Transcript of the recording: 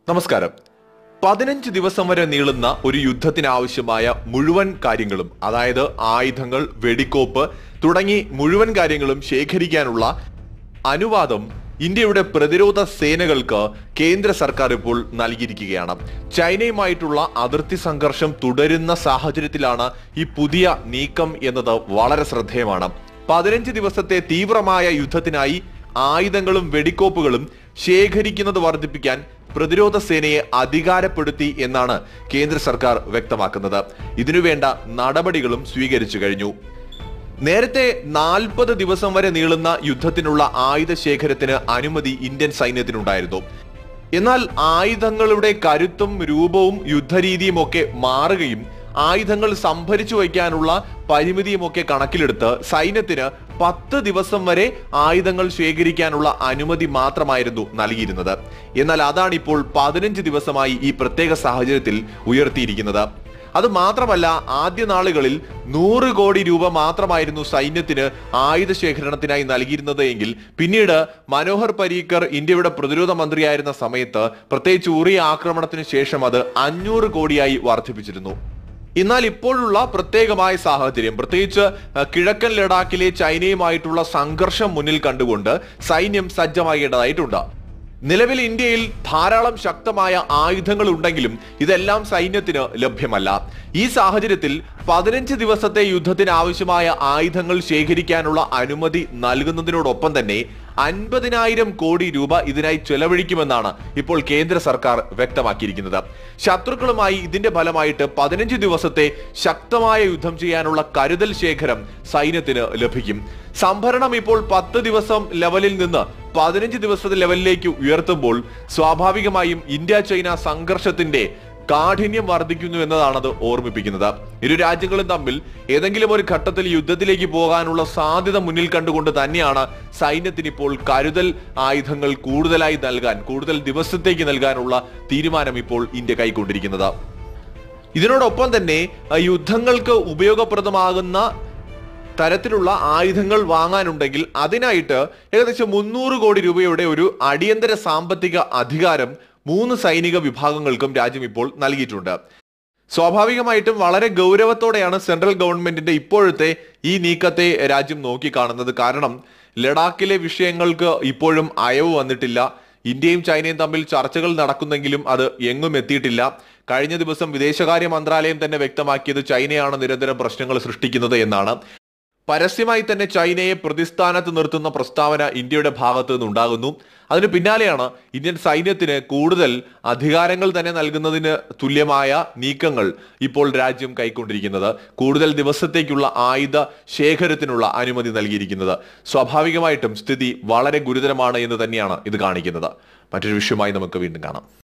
നമസ്കാരം പതിനഞ്ച് ദിവസം വരെ നീളുന്ന ഒരു യുദ്ധത്തിനാവശ്യമായ മുഴുവൻ കാര്യങ്ങളും അതായത് ആയുധങ്ങൾ വെടിക്കോപ്പ് തുടങ്ങി മുഴുവൻ കാര്യങ്ങളും ശേഖരിക്കാനുള്ള അനുവാദം ഇന്ത്യയുടെ പ്രതിരോധ സേനകൾക്ക് കേന്ദ്ര സർക്കാർ ഇപ്പോൾ നൽകിയിരിക്കുകയാണ് ചൈനയുമായിട്ടുള്ള അതിർത്തി സംഘർഷം തുടരുന്ന സാഹചര്യത്തിലാണ് ഈ പുതിയ നീക്കം എന്നത് വളരെ ശ്രദ്ധേയമാണ് പതിനഞ്ച് ദിവസത്തെ തീവ്രമായ യുദ്ധത്തിനായി ആയുധങ്ങളും വെടിക്കോപ്പുകളും ശേഖരിക്കുന്നത് വർദ്ധിപ്പിക്കാൻ പ്രതിരോധ സേനയെ അധികാരപ്പെടുത്തി എന്നാണ് കേന്ദ്ര സർക്കാർ വ്യക്തമാക്കുന്നത് ഇതിനുവേണ്ട നടപടികളും സ്വീകരിച്ചു കഴിഞ്ഞു നേരത്തെ നാൽപ്പത് ദിവസം വരെ നീളുന്ന യുദ്ധത്തിനുള്ള ആയുധ ശേഖരത്തിന് അനുമതി ഇന്ത്യൻ സൈന്യത്തിനുണ്ടായിരുന്നു എന്നാൽ ആയുധങ്ങളുടെ കരുത്തും രൂപവും യുദ്ധരീതിയും ഒക്കെ മാറുകയും ആയുധങ്ങൾ സംഭരിച്ചു വയ്ക്കാനുള്ള പരിമിതിയുമൊക്കെ കണക്കിലെടുത്ത് സൈന്യത്തിന് പത്ത് ദിവസം വരെ ആയുധങ്ങൾ ശേഖരിക്കാനുള്ള അനുമതി മാത്രമായിരുന്നു നൽകിയിരുന്നത് എന്നാൽ അതാണ് ഇപ്പോൾ പതിനഞ്ച് ദിവസമായി ഈ പ്രത്യേക സാഹചര്യത്തിൽ ഉയർത്തിയിരിക്കുന്നത് അത് മാത്രമല്ല ആദ്യ നാളുകളിൽ നൂറ് കോടി രൂപ മാത്രമായിരുന്നു സൈന്യത്തിന് ആയുധ ശേഖരണത്തിനായി നൽകിയിരുന്നത് എങ്കിൽ പിന്നീട് മനോഹർ പരീക്കർ ഇന്ത്യയുടെ പ്രതിരോധ മന്ത്രിയായിരുന്ന സമയത്ത് പ്രത്യേകിച്ച് ഉറി ആക്രമണത്തിന് ശേഷം അത് അഞ്ഞൂറ് കോടിയായി വർദ്ധിപ്പിച്ചിരുന്നു എന്നാൽ ഇപ്പോഴുള്ള പ്രത്യേകമായ സാഹചര്യം പ്രത്യേകിച്ച് അഹ്, കിഴക്കൻ ലഡാക്കിലെ ചൈനയുമായിട്ടുള്ള സംഘർഷം മുന്നിൽ കണ്ടുകൊണ്ട് സൈന്യം സജ്ജമാകേണ്ടതായിട്ടുണ്ട് നിലവിൽ ഇന്ത്യയിൽ ധാരാളം ശക്തമായ ആയുധങ്ങൾ ഉണ്ടെങ്കിലും ഇതെല്ലാം സൈന്യത്തിന് ലഭ്യമല്ല ഈ സാഹചര്യത്തിൽ പതിനഞ്ച് ദിവസത്തെ യുദ്ധത്തിന് ആവശ്യമായ ആയുധങ്ങൾ ശേഖരിക്കാനുള്ള അനുമതി നൽകുന്നതിനോടൊപ്പം തന്നെ അൻപതിനായിരം കോടി രൂപ ഇതിനായി ചെലവഴിക്കുമെന്നാണ് ഇപ്പോൾ കേന്ദ്ര സർക്കാർ വ്യക്തമാക്കിയിരിക്കുന്നത് ശത്രുക്കളുമായി ഇതിന്റെ ഫലമായിട്ട് പതിനഞ്ച് ദിവസത്തെ ശക്തമായ യുദ്ധം ചെയ്യാനുള്ള കരുതൽ ശേഖരം സൈന്യത്തിന് ലഭിക്കും സംഭരണം ഇപ്പോൾ പത്ത് ദിവസം ലെവലിൽ നിന്ന് പതിനഞ്ച് ദിവസത്തെ ലെവലിലേക്ക് ഉയർത്തുമ്പോൾ സ്വാഭാവികമായും ഇന്ത്യ ചൈന സംഘർഷത്തിന്റെ കാഠിന്യം വർദ്ധിക്കുന്നു എന്നതാണ് അത് ഓർമ്മിപ്പിക്കുന്നത് ഇരു രാജ്യങ്ങളും തമ്മിൽ ഏതെങ്കിലും ഒരു ഘട്ടത്തിൽ യുദ്ധത്തിലേക്ക് പോകാനുള്ള സാധ്യത മുന്നിൽ കണ്ടുകൊണ്ട് തന്നെയാണ് സൈന്യത്തിന് ഇപ്പോൾ കരുതൽ ആയുധങ്ങൾ കൂടുതലായി നൽകാൻ കൂടുതൽ ദിവസത്തേക്ക് നൽകാനുള്ള തീരുമാനം ഇപ്പോൾ ഇന്ത്യ കൈക്കൊണ്ടിരിക്കുന്നത് ഇതിനോടൊപ്പം തന്നെ അഹ് യുദ്ധങ്ങൾക്ക് ഉപയോഗപ്രദമാകുന്ന തരത്തിലുള്ള ആയുധങ്ങൾ വാങ്ങാനുണ്ടെങ്കിൽ അതിനായിട്ട് ഏകദേശം മുന്നൂറ് കോടി രൂപയുടെ ഒരു അടിയന്തര സാമ്പത്തിക അധികാരം മൂന്ന് സൈനിക വിഭാഗങ്ങൾക്കും രാജ്യം ഇപ്പോൾ നൽകിയിട്ടുണ്ട് സ്വാഭാവികമായിട്ടും വളരെ ഗൗരവത്തോടെയാണ് സെൻട്രൽ ഗവൺമെന്റിന്റെ ഇപ്പോഴത്തെ ഈ നീക്കത്തെ രാജ്യം നോക്കിക്കാണുന്നത് കാരണം ലഡാക്കിലെ വിഷയങ്ങൾക്ക് ഇപ്പോഴും അയവ് വന്നിട്ടില്ല ഇന്ത്യയും ചൈനയും തമ്മിൽ ചർച്ചകൾ നടക്കുന്നെങ്കിലും അത് എങ്ങും എത്തിയിട്ടില്ല കഴിഞ്ഞ ദിവസം വിദേശകാര്യ മന്ത്രാലയം തന്നെ വ്യക്തമാക്കിയത് ചൈനയാണ് നിരന്തരം പ്രശ്നങ്ങൾ സൃഷ്ടിക്കുന്നത് എന്നാണ് പരസ്യമായി തന്നെ ചൈനയെ പ്രതിസ്ഥാനത്ത് നിർത്തുന്ന പ്രസ്താവന ഇന്ത്യയുടെ ഭാഗത്തു നിന്നുണ്ടാകുന്നു അതിന് പിന്നാലെയാണ് ഇന്ത്യൻ സൈന്യത്തിന് കൂടുതൽ അധികാരങ്ങൾ തന്നെ നൽകുന്നതിന് തുല്യമായ നീക്കങ്ങൾ ഇപ്പോൾ രാജ്യം കൈക്കൊണ്ടിരിക്കുന്നത് കൂടുതൽ ദിവസത്തേക്കുള്ള ആയുധ ശേഖരത്തിനുള്ള അനുമതി നൽകിയിരിക്കുന്നത് സ്വാഭാവികമായിട്ടും സ്ഥിതി വളരെ ഗുരുതരമാണ് എന്ന് തന്നെയാണ് ഇത് കാണിക്കുന്നത് മറ്റൊരു വിഷയമായി നമുക്ക് വീണ്ടും കാണാം